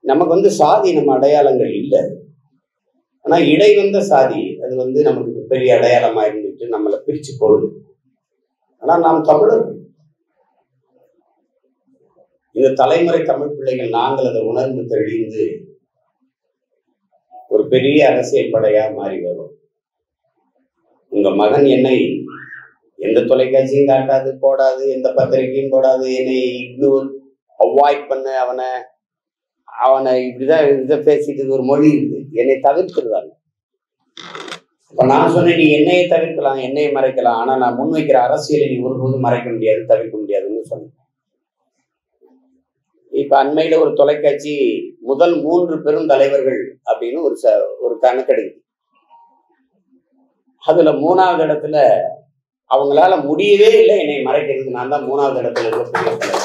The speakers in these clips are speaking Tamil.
நமக்கு வந்து சாதி நம்ம அடையாளங்கள் இல்லை ஆனா இடை வந்த சாதி அது வந்து நமக்கு பெரிய அடையாளமா இருந்துட்டு நம்மளை பிரிச்சு போடுது ஆனா நாம் தமிழர் இந்த தலைமுறை தமிழ் பிள்ளைகள் நாங்கள் அதை உணர்ந்து தெளிந்து ஒரு பெரிய அரசியல் படையா மாறி வரும் உங்க மகன் என்னை எந்த தொலைக்காட்சியும் காட்டாது போடாது எந்த பத்திரிகையும் போடாது என்னை இக்னோர் அவாய்ட் பண்ண அவனை அவனை இப்படிதான் இதை பேசிட்டு இது ஒரு மொழி இருக்கு என்னை தவிர்த்துருவாங்க இப்ப நான் சொன்னேன் நீ என்னையை தவிர்க்கலாம் என்னையை மறைக்கலாம் ஆனா நான் முன்வைக்கிற அரசியலை நீ ஒருபோதும் மறைக்க முடியாது தவிர்க்க முடியாதுன்னு சொன்னேன் இப்ப அண்மையில ஒரு தொலைக்காட்சி முதல் மூன்று பெரும் தலைவர்கள் அப்படின்னு ஒரு ச ஒரு கணக்கெடுக்குது அதுல மூணாவது இடத்துல அவங்களால முடியவே இல்லை என்னை மறைக்கிறது நான் தான் மூணாவது இடத்துல இருக்கக்கூடிய தலைவர்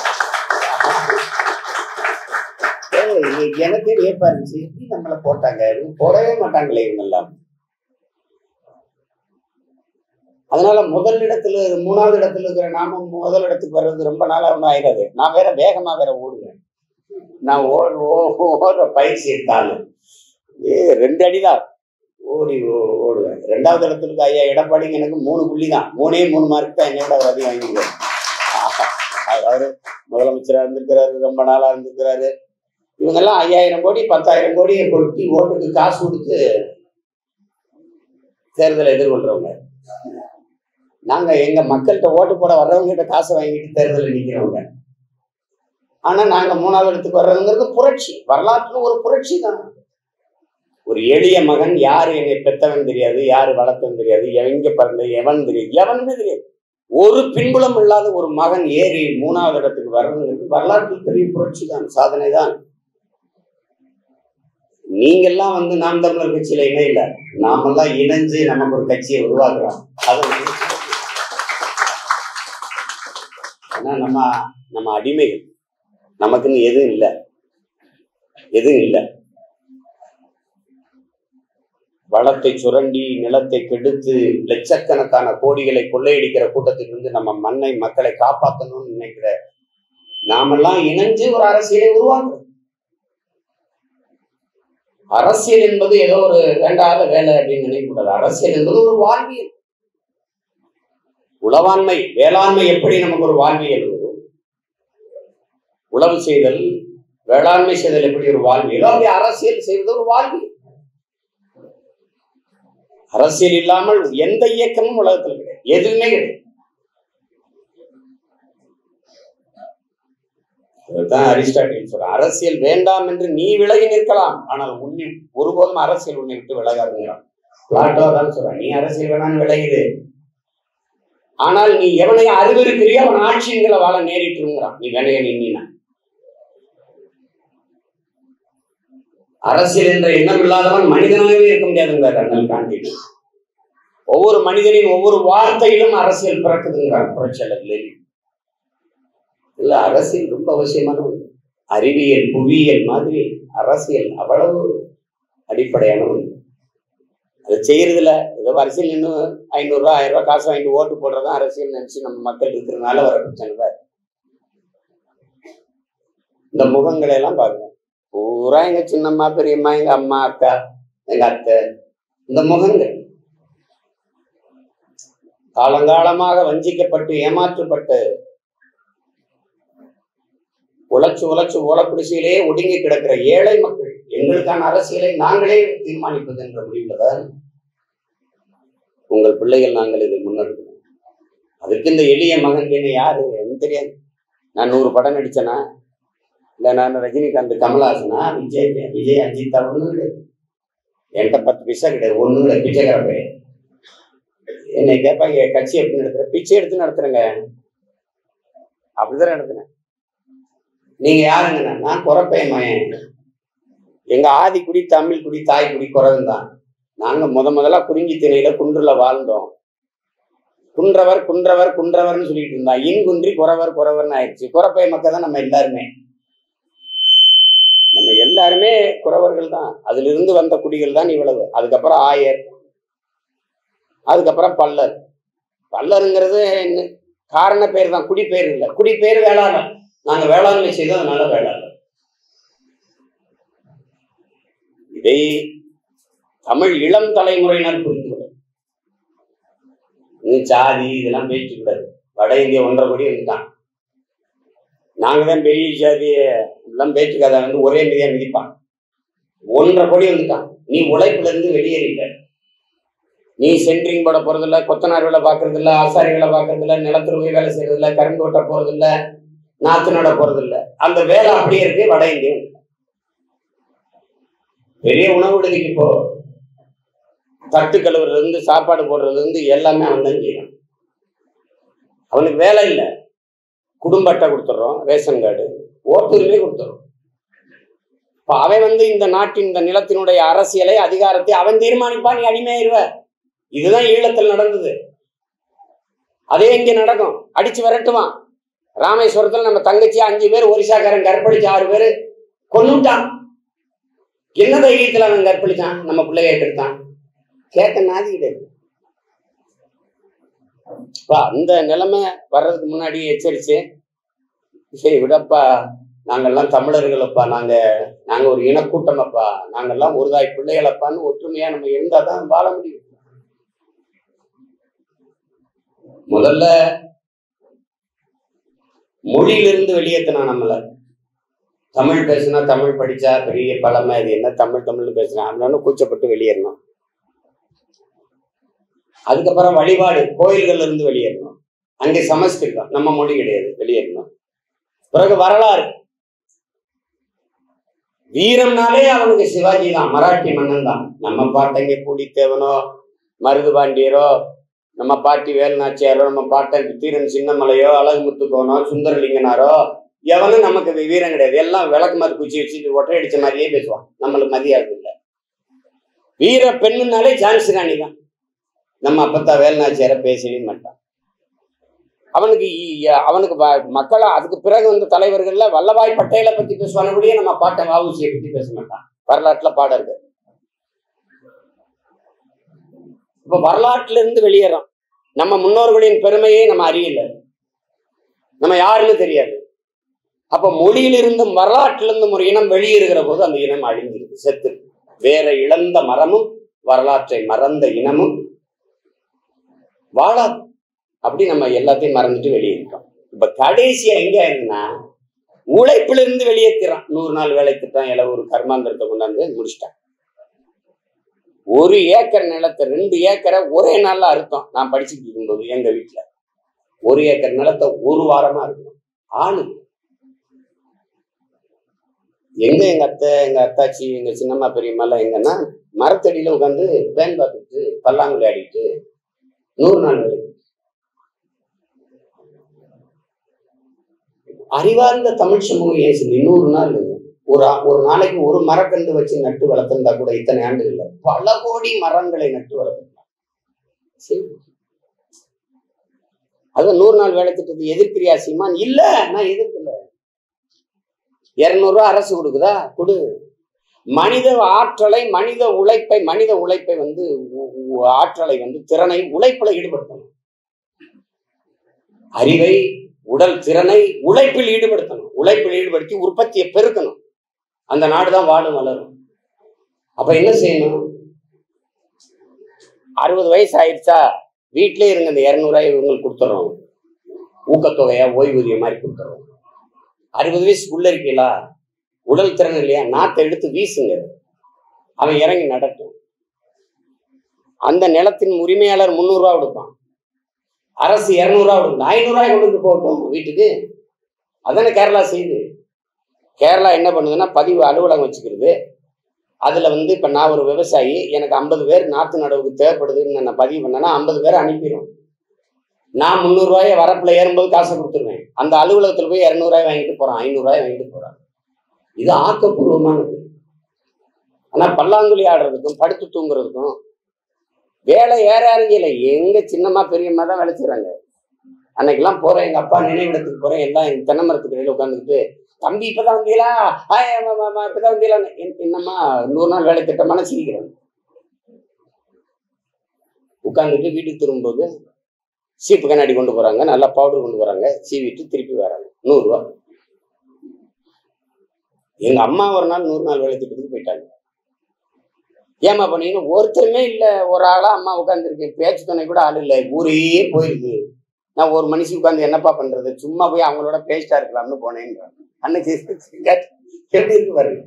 ஏய், எனக்கே வியப்பா இருந்துச்சு எப்படி நம்மளை போட்டாங்க இவங்க போடவே மாட்டாங்களே இவங்க எல்லாம் அதனால முதல் இடத்துல மூணாவது இடத்துல இருக்கிற நாம முதல் இடத்துக்கு வர்றது ரொம்ப நாளா ஒன்றும் ஆயிடாது நான் வேற வேகமா வேற ஓடுவேன் நான் ஓட ஓ- ஓடுற பயிற்சி எடுத்தாலும் ஏ ரெண்டு அடிதான் ஓடி ஓ- ஓடுவேன் ரெண்டாவது இடத்துல இருக்க ஐயா எடப்பாடிங்க எனக்கு மூணு புள்ளி தான் மூணே மூணு மார்க் தான் என்னோட அவர் அதிகம் வாங்கிக்குவார் அவரு முதலமைச்சரா இருந்திருக்கிறாரு ரொம்ப நாளா இருந்திருக்கிறாரு இவங்கெல்லாம் ஐயாயிரம் கோடி பத்தாயிரம் கோடியை கொட்டி ஓட்டுக்கு காசு கொடுத்து தேர்தலை எதிர்கொள்றவங்க நாங்க எங்க மக்கள்கிட்ட ஓட்டு போட வர்றவங்க கிட்ட காசை வாங்கிட்டு தேர்தலில் நிக்கிறவங்க ஆனா நாங்க மூணாவது இடத்துக்கு வர்றதுங்கிறது புரட்சி வரலாற்றுல ஒரு புரட்சி தான் ஒரு எளிய மகன் யாரு என்னை பெத்தவன் தெரியாது யாரு வளர்த்தவன் தெரியாது எங்க பிறந்த எவன் தெரியாது எவனுமே தெரியாது ஒரு பின்புலம் இல்லாத ஒரு மகன் ஏறி மூணாவது இடத்துக்கு வர்றதுங்கிறது வரலாற்றில் பெரிய புரட்சி தான் சாதனை தான் நீங்கெல்லாம் வந்து நாம் தமிழர் கட்சியில இணையில நாமெல்லாம் இணைஞ்சு நமக்கு ஒரு கட்சியை உருவாக்குறோம் அது வந்து- ஆனா நம்ம நம்ம அடிமைகள் நமக்குன்னு எதுவும் இல்லை எதுவும் இல்லை வளத்தை சுரண்டி நிலத்தை கெடுத்து லட்சக்கணக்கான கோடிகளை கொள்ளையடிக்கிற கூட்டத்திலிருந்து நம்ம மண்ணை மக்களை காப்பாற்றணும்னு நினைக்கிற நாமெல்லாம் இணைஞ்சு ஒரு அரசியலை உருவாக்குறோம் அரசியல் என்பது ஏதோ ஒரு வேண்டாத வேலை அப்படின்னு நினைக்கக்கூடாது அரசியல் என்பது ஒரு வாழ்வியல் உளவாண்மை வேளாண்மை எப்படி நமக்கு ஒரு வாழ்வியல் உழவு செய்தல் வேளாண்மை செய்தல் எப்படி ஒரு வாழ்வியலோ அப்படி அரசியல் செய்வது ஒரு வாழ்வியல் அரசியல் இல்லாமல் எந்த இயக்கமும் உலகத்தில் கிடையாது எதுவுமே கிடையாது அதுதான் அரிஸ்டாட்டில் சொல்ற அரசியல் வேண்டாம் என்று நீ விலகி நிற்கலாம் ஆனால் உன்னை ஒருபோதும் அரசியல் உன்னை விட்டு விலகாதுங்கிறான் பிளாட்டோ தான் சொல்றான் நீ அரசியல் வேணாம்னு விலகிடு ஆனால் நீ எவனை அறிவிருக்கிறியோ அவன் ஆட்சியங்களை வாழ நேரிட்டுங்கிறான் நீ வேலையை நின்னா அரசியல் என்ற எண்ணம் இல்லாதவன் மனிதனாகவே இருக்க முடியாதுங்கிறார் அண்ணல் காந்தி ஒவ்வொரு மனிதனின் ஒவ்வொரு வார்த்தையிலும் அரசியல் பிறக்குதுங்கிறார் புரட்சியாளர் லெனின் இல்ல அரசியல் ரொம்ப அவசியமான ஒன்று அறிவியல் புவியியல் மாதிரி அரசியல் அவ்வளவு அடிப்படையான ஒன்று அதை செய்யறதுல ஏதோ அரசியல் இன்னும் ஐநூறு ரூபா ஆயிரம் ரூபாய் காசு வாங்கிட்டு ஓட்டு போடுறதும் அரசியல் நினைச்சு நம்ம மக்கள் இருக்கிறதுனால வர பிரச்சனை தான் இந்த முகங்களை எல்லாம் பாருங்க பூரா எங்க சின்னம்மா பெரியம்மா எங்க அம்மா அக்கா எங்க அத்தை இந்த முகங்கள் காலங்காலமாக வஞ்சிக்கப்பட்டு ஏமாற்றப்பட்டு உழைச்சு உழைச்சு ஓலக்குடிசையிலே ஒடுங்கி கிடக்கிற ஏழை மக்கள் எங்களுக்கான அரசியலை நாங்களே தீர்மானிப்பது என்ற முடிவுலதான் உங்கள் பிள்ளைகள் நாங்கள் இதை முன்னெடுக்கணும் அதுக்கு இந்த எளிய மகன் என்ன யாரு எனக்கு தெரியாது நான் நூறு படம் நடிச்சேனா இல்ல நான் ரஜினிகாந்த் கமல்ஹாசனா விஜய் விஜய் அஜித்தா ஒண்ணும் கிடையாது என்கிட்ட பத்து பைசா கிடையாது ஒண்ணும் கிடையாது பிச்சைக்கார பையன் என்னை கேட்பாங்க கட்சி எப்படி நடத்துற பிச்சை எடுத்து நடத்துறேங்க அப்படிதான் நடத்துனேன் நீங்க யாருங்க நான் குறப்பையன் மயன் எங்க ஆதி குடி தமிழ் குடி தாய் குடி குறவன் தான் நாங்க முத முதல்ல குறிஞ்சி திணையில குன்றுல வாழ்ந்தோம் குன்றவர் குன்றவர் குன்றவர்னு சொல்லிட்டு இருந்தா இன்குன்றி குறவர் குறவர்னு ஆயிடுச்சு குறப்பைய மக்கள் தான் நம்ம எல்லாருமே நம்ம எல்லாருமே குறவர்கள் தான் அதுல இருந்து வந்த குடிகள் தான் இவ்வளவு அதுக்கப்புறம் ஆயர் அதுக்கப்புறம் பல்லர் பல்லருங்கிறது என்ன காரண பேர் தான் குடி பேர் இல்லை குடி பேர் வேளாளர் நாங்க வேளாண்மை செய்தோம் அதனால வேளாளர் இதை தமிழ் இளம் தலைமுறையினர் புரிந்து கொள்ள நீ சாதி இதெல்லாம் பேச்சு கூடாது வட இந்திய ஒன்றரை கோடி வந்துட்டான் நாங்க தான் பெரிய ஜாதி எல்லாம் பேச்சு கதை வந்து ஒரே மீதியா மிதிப்பான் ஒன்றரை கோடி வந்துட்டான் நீ உழைப்புல இருந்து வெளியேறிட்ட நீ சென்ட்ரிங் போட போறதில்ல கொத்தனார் வேலை பார்க்கறது இல்ல ஆசாரி வேலை பார்க்கறது இல்ல நிலத்துல போய் வேலை செய்யறது இல்ல கரும்பு வெட்ட போறது இல்ல நாத்து நட போறது இல்ல அந்த வேலை அப்படியே இருக்கு வட இந்தியம் பெரிய உணவு விடுதிக்கு போ தட்டு கழுவுறதுல இருந்து சாப்பாடு போடுறதுல இருந்து எல்லாமே அவன் தான் செய்யணும் அவனுக்கு வேலை இல்லை குடும்ப அட்டை கொடுத்துட்றோம் ரேஷன் கார்டு ஓட்டுரிமை கொடுத்துட்றோம் இப்ப அவன் வந்து இந்த நாட்டின் இந்த நிலத்தினுடைய அரசியலை அதிகாரத்தை அவன் தீர்மானிப்பான் நீ அடிமையாயிருவ இதுதான் ஈழத்தில் நடந்தது அதே இங்க நடக்கும் அடிச்சு விரட்டுவான் ராமேஸ்வரத்துல நம்ம தங்கச்சி அஞ்சு பேர் ஒரிசாக்காரன் கற்பழிச்சு ஆறு பேர் கொன்னுட்டான் என்ன தைரியத்துல அவன் கற்பழிச்சான் நம்ம பிள்ளைய எடுத்தான் கேட்க நாதி கிடையாது அப்பா, அந்த நிலைமை வர்றதுக்கு முன்னாடி எச்சரிச்சு சரி விடப்பா நாங்கெல்லாம் தமிழர்களப்பா நாங்க நாங்க ஒரு இனக்கூட்டமப்பா நாங்கெல்லாம் ஒரு தாய் பிள்ளைகளப்பான்னு ஒற்றுமையா நம்ம இருந்தாதான் வாழ முடியும் முதல்ல மொழியிலிருந்து வெளியேற்றினா நம்மள தமிழ் பேசுனா தமிழ் படிச்சா பெரிய பழமை இது என்ன தமிழ் தமிழ் பேசுனா அப்படின்னு கூச்சப்பட்டு வெளியேறணும் அதுக்கப்புறம் வழிபாடு கோயில்கள்ல இருந்து வெளியேறணும் அங்கே சமஸ்கிருதம் நம்ம மொழி கிடையாது வெளியேறணும் பிறகு வரலாறு வீரம்னாலே அவனுக்கு சிவாஜி தான் மராட்டி மன்னன் தான் நம்ம பாட்டங்க பூலித்தேவனோ மருது பாண்டியரோ நம்ம பாட்டி வேலுநாச்சியாரோ நம்ம பாட்டன் தீரன் சின்னமலையோ அழகுமுத்துக்கோனோ சுந்தரலிங்கனாரோ எவனும் நமக்கு வி- வீரம் கிடையாது எல்லாம் விளக்கு மாதிரி குச்சி வச்சுட்டு ஒற்றை அடிச்ச மாதிரியே பேசுவான் நம்மளுக்கு மதியாது இல்லை வீர பெண்ணுனாலே ஜான்சி ராணி தான் நம்ம அப்பத்தா வேலுநாச்சியார பேசவே மாட்டான் அவனுக்கு இ- அவனுக்கு வ- மக்களா அதுக்கு பிறகு வந்த தலைவர்கள்ல வல்லபாய் பட்டேலை பத்தி பேசுவானபடியே நம்ம பாட்டன் வாவுசியை பத்தி பேச மாட்டான் வரலாற்றுல பாடம் இருக்கு இப்ப வரலாற்றுல இருந்து வெளியேறோம் நம்ம முன்னோர்களின் பெருமையே நம்ம அறியல நம்ம யாருன்னு தெரியாது அப்ப மொழியிலிருந்தும் வரலாற்றிலிருந்தும் ஒரு இனம் வெளியேறுகிற போது அந்த இனம் அழிஞ்சிருக்கு செத்து வேற இழந்த மரமும் வரலாற்றை மறந்த இனமும் வாழாது அப்படி நம்ம எல்லாத்தையும் மறந்துட்டு வெளியேறிட்டோம் இப்ப கடைசியா எங்க இருக்குன்னா உழைப்பிலிருந்து வெளியேற்றுறான் நூறு நாள் வேலை திட்டம் எல்லாம் ஒரு கர்மாந்திரத்தை கொண்டாந்து முடிச்சிட்டான் ஒரு ஏக்கர் நிலத்தை ரெண்டு ஏக்கரை ஒரே நாள்ல அறுத்தோம் நான் படிச்சுட்டு இருக்கும்போது எங்க வீட்டுல ஒரு ஏக்கர் நிலத்தை ஒரு வாரமா இருக்கணும் ஆளு எங்க எங்க அத்தை எங்க அத்தாச்சி எங்க சின்னம்மா பெரியம்மா எல்லாம் எங்கன்னா மரத்தடியில உட்காந்து பேன் பார்த்துட்டு பல்லாங்குழி ஆடிட்டு நூறு நாள் வேலை அறிவார்ந்த தமிழ் சமூகம் ஏன் செஞ்சு நூறு நாள் ஒரு ஆ- ஒரு நாளைக்கு ஒரு மரக்கன்று வச்சு நட்டு வளர்த்திருந்தா கூட இத்தனை ஆண்டுகள்ல பல கோடி மரங்களை நட்டு வளர்த்திருக்கலாம் சரி. அது நூறு நாள் வேலை திட்டத்தை எதிர்க்கிறியா சீமான் இல்ல நான் எதிர்க்கல இருநூறு ரூபா அரசு கொடுக்குதா கொடு மனித ஆற்றலை மனித உழைப்பை மனித உழைப்பை வந்து உ- உ- ஆற்றலை வந்து திறனை உழைப்புல ஈடுபடுத்தணும் அறிவை உடல் திறனை உழைப்பில் ஈடுபடுத்தணும் உழைப்பில் ஈடுபடுத்தி உற்பத்தியை பெருக்கணும் அந்த நாடு தான் வாழும் வளரும் அப்ப என்ன செய்யணும் அறுபது வயசு ஆயிடுச்சா வீட்டிலே இருங்க இந்த இரநூறுவாய் இவங்களுக்கு கொடுத்துட்றோம் ஊக்கத்தொகையா ஓய்வூதியம் மாதிரி கொடுத்துட்றோம் அறுபது வயசுக்குள்ள இருக்கீங்களா உடல் திறன் இல்லையா நாத்தை எடுத்து வீசுங்க அவன் இறங்கி நடட்டும் அந்த நிலத்தின் உரிமையாளர் முந்நூறுரூவா கொடுப்பான் அரசு இரநூறுவா கொடுக்கும் ஐநூறுரூவாய் கொண்டு போகட்டும் வீட்டுக்கு அதானே கேரளா செய்யுது கேரளா என்ன பண்ணுதுன்னா பதிவு அலுவலகம் வச்சுக்கிறது அதில் வந்து இப்போ நான் ஒரு விவசாயி எனக்கு ஐம்பது பேர் நாற்று நடவுக்கு தேவைப்படுதுன்னு நான் பதிவு பண்ணேன்னா ஐம்பது பேர் அனுப்பிடும் நான் முந்நூறுரூவாயை வரப்பில் ஏறும்போது காசை கொடுத்துருவேன் அந்த அலுவலகத்தில் போய் இரநூறுவாய் வாங்கிட்டு போகிறான் ஐநூறுரூவாய் வாங்கிட்டு போகிறான் இது ஆக்கப்பூர்வமானது ஆனால் பல்லாங்குழி ஆடுறதுக்கும் படுத்து தூங்குறதுக்கும் வேலை ஏற இறங்கியில எங்க சின்னம்மா பெரியம்மா தான் வேலை செய்றாங்க அன்னைக்கெல்லாம் போறேன் எங்க அப்பா நினைவிடத்துக்கு போறேன் எல்லாம் எங்க தென்னை மரத்துக்கு இடையில உட்காந்துக்கிட்டு தம்பி இப்பதான் வந்தீங்களா ஆய், ஆமா, ஆமா, ஆமா, இப்பதான் வந்தீங்களா என்- என்னம்மா நூறு நாள் வேலை திட்டமான சிரிக்கிறேன் உட்காந்துட்டு வீட்டுக்கு திரும்பும்போது சீப்பு கண்ணாடி கொண்டு போறாங்க நல்லா பவுடர் கொண்டு போறாங்க சீவிட்டு திருப்பி வராங்க நூறுரூவா எங்க அம்மா ஒரு நாள் நூறு நாள் வேலை திட்டத்துக்கு போயிட்டாங்க ஏமா பண்ணீங்க ஒருத்தருமே இல்ல ஒரு ஆளா அம்மா உட்காந்துருக்கு பேச்சு துணை கூட ஆள் இல்லை ஊரே போயிருக்கு நான் ஒரு மனுஷன் உட்காந்து என்னப்பா பண்றது சும்மா போய் அவங்களோட பேஸ்டா இருக்கலாம்னு போனேன்றான் அன்னைக்கு எப்படி இருக்கு பாருங்க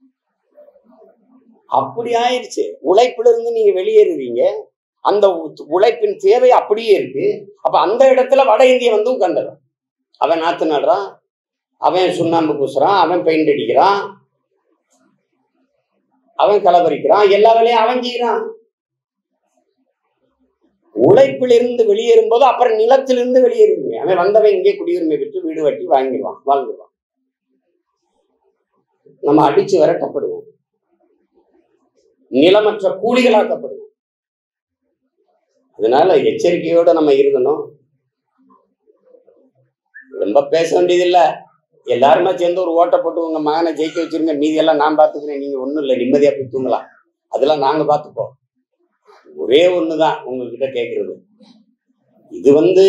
அப்படி ஆயிடுச்சு உழைப்புல இருந்து நீங்க வெளியேறுவீங்க அந்த உ- உழைப்பின் தேவை அப்படியே இருக்கு அப்ப அந்த இடத்துல வட இந்திய வந்து உட்காந்துறான் அவன் நாத்து நடுறான் அவன் சுண்ணாம்பு பூசுறான் அவன் பெயிண்ட் அடிக்கிறான் அவன் கலவரிக்கிறான் எல்லா வேலையும் அவன் செய்யறான் உழைப்பிலிருந்து வெளியேறும் போது அப்புறம் நிலத்திலிருந்து வெளியேறுவீங்க அவன் வந்தவன் இங்கே குடியுரிமை பெற்று வீடு வெட்டி வாங்கிடுவான் வாழ்ந்துருவான் நம்ம அடிச்சு விரட்டப்படுவோம் நிலமற்ற கூலிகளாக்கப்படுவோம் அதனால எச்சரிக்கையோட நம்ம இருக்கணும் ரொம்ப பேச வேண்டியதில்லை எல்லாருமே சேர்ந்து ஒரு ஓட்டை போட்டு உங்க மகனை ஜெயிக்க வச்சிருங்க மீதி எல்லாம் நான் பாத்துக்கிறேன் நீங்க ஒண்ணும் இல்லை நிம்மதியா போய் தூங்கலாம் அதெல்லாம் நாங்க பார்த்துப்போம் ஒரே ஒண்ணுதான் உங்ககிட்ட கேட்கறது இது வந்து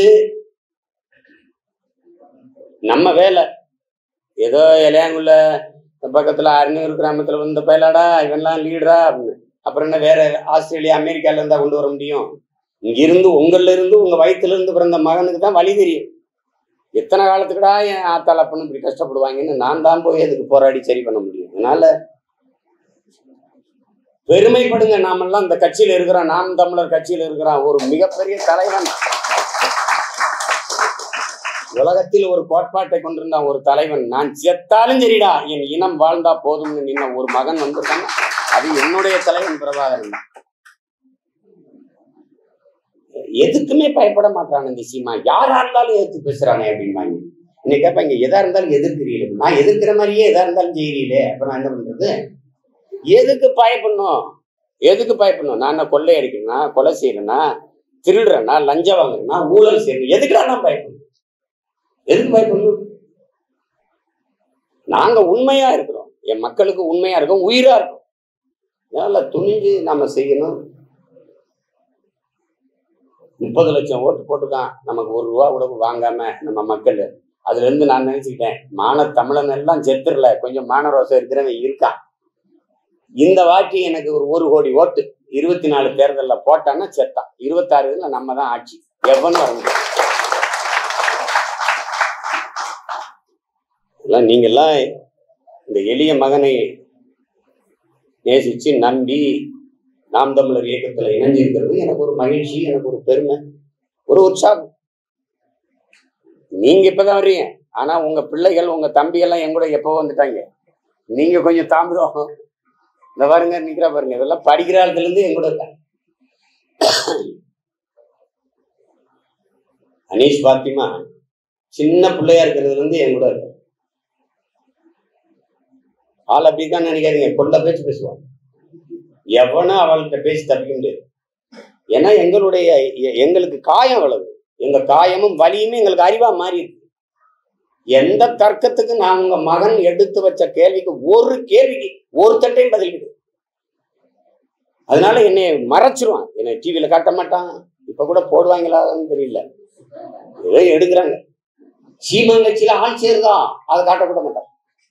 நம்ம வேலை ஏதோ இளையாங்குள்ள பக்கத்துல அறுநூறு கிராமத்துல வந்த பயலாடா இவன்லாம் லீடரா அப்படின்னு அப்புறம் என்ன வேற ஆஸ்திரேலியா அமெரிக்கால இருந்தா கொண்டு வர முடியும் இங்கிருந்து உங்கள்ல இருந்து உங்க வயித்துல இருந்து பிறந்த மகனுக்கு தான் வழி தெரியும் எத்தனை காலத்துக்குடா என் ஆத்தாள் அப்பன்னு இப்படி கஷ்டப்படுவாங்கன்னு நான் தான் போய் அதுக்கு போராடி சரி பண்ண முடியும் அதனால பெருமைப்படுங்க நாமெல்லாம் இந்த கட்சியில இருக்கிறோம் நாம் தமிழர் கட்சியில இருக்கிறோம் ஒரு மிகப்பெரிய தலைவன் உலகத்தில் ஒரு கோட்பாட்டை கொண்டிருந்தான் ஒரு தலைவன் நான் செத்தாலும் சரிடா என் இனம் வாழ்ந்தா போதும்னு நின்ன ஒரு மகன் வந்திருக்காங்க அது என்னுடைய தலைவன் பிரபாகரன் தான். எதுக்குமே பயப்பட மாட்டான் இந்த சீமா யாரா இருந்தாலும் எதிர்த்து பேசுறானே அப்படின்பாங்க இன்னைக்கு கேட்பாங்க எதா இருந்தாலும் எதிர்க்கிறீங்களே நான் எதிர்க்கிற மாதிரியே எதா இருந்தாலும் செய்கிறீங்களே அப்ப நான் என்ன பண்றது எதுக்கு பயப்படணும் எதுக்கு பயப்படணும் நான் என்ன கொள்ளை அடிக்கிறேன்னா கொலை செய்யறேன்னா திருடுறேன்னா லஞ்சம் வாங்குறேன்னா ஊழல் செய்யணும் எதுக்குடா நான் பயப்படணும் எதுக்கு பயப்படணும் நாங்க உண்மையா இருக்கிறோம் என் மக்களுக்கு உண்மையா இருக்கோம் உயிரா இருக்கோம் அதனால துணிஞ்சு நம்ம செய்யணும் முப்பது லட்சம் ஓட்டு போட்டுக்கான் நமக்கு ஒரு ரூபா கூட வாங்காம நம்ம மக்கள் அதுல இருந்து நான் நினைச்சுக்கிட்டேன் மான தமிழன் எல்லாம் செத்துடல கொஞ்சம் மானரோசம் இருக்கிறவன் இருக்கான் இந்த வாட்டி எனக்கு ஒரு ஒரு கோடி ஓட்டு இருபத்தி நாலு தேர்தல்ல போட்டான்னா செத்தான் இருபத்தாறு இதுல நம்ம தான் ஆட்சி எவனும் வர முடியாது எல்லாம் நீங்கெல்லாம் இந்த எளிய மகனை நேசிச்சு நம்பி நாம் தமிழர் இயக்கத்துல இணைஞ்சிருக்கிறது எனக்கு ஒரு மகிழ்ச்சி எனக்கு ஒரு பெருமை ஒரு உற்சாகம் நீங்க இப்பதான் வர்றீங்க ஆனா உங்க பிள்ளைகள் உங்க தம்பி எல்லாம் என் கூட எப்போ வந்துட்டாங்க நீங்க கொஞ்சம் தாமதம் இந்த பாருங்க நிக்கிற பாருங்க இதெல்லாம் படிக்கிற காலத்துல இருந்து என் கூட இருக்காங்க அனீஷ் பாத்திமா சின்ன பிள்ளையா இருக்கிறதுல இருந்து என் கூட இருக்க ஆள் அப்படிதான் நினைக்காதீங்க கொள்ள பேச்சு பேசுவான் எவனும் அவள்கிட்ட பேசி தப்பிக்க முடியாது ஏன்னா எங்களுடைய எ- எங்களுக்கு காயம் அவ்வளவு எங்க காயமும் வலியுமே எங்களுக்கு அறிவா மாறி இருக்கு எந்த தர்க்கத்துக்கு நான் உங்க மகன் எடுத்து வச்ச கேள்விக்கு ஒரு கேள்விக்கு ஒரு தட்டையும் பதில் கிடையாது அதனால என்னை மறைச்சிருவான் என்னை டிவியில காட்ட மாட்டான் இப்ப கூட போடுவாங்களான்னு தெரியல ஏதோ எடுக்கிறாங்க சீமாங்கட்சியில ஆள் சேருதா அதை காட்டக்கூட மாட்டான்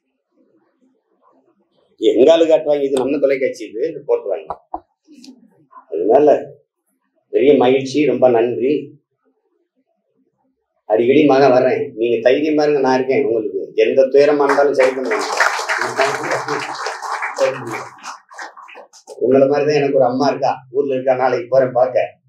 எங்காலு காட்டுவாங்க இது நம்ம தொலைக்காட்சி இது இது போட்டுவாங்க அதனால பெரிய மகிழ்ச்சி ரொம்ப நன்றி அடிக்கடி மகன் வர்றேன் நீங்க தைரியமா இருங்க நான் இருக்கேன் உங்களுக்கு எந்த துயரமா இருந்தாலும் சரி பண்ணுவேன் உங்களை மாதிரி தான் எனக்கு ஒரு அம்மா இருக்கா ஊர்ல இருக்கா நாளைக்கு போறேன் பார்க்க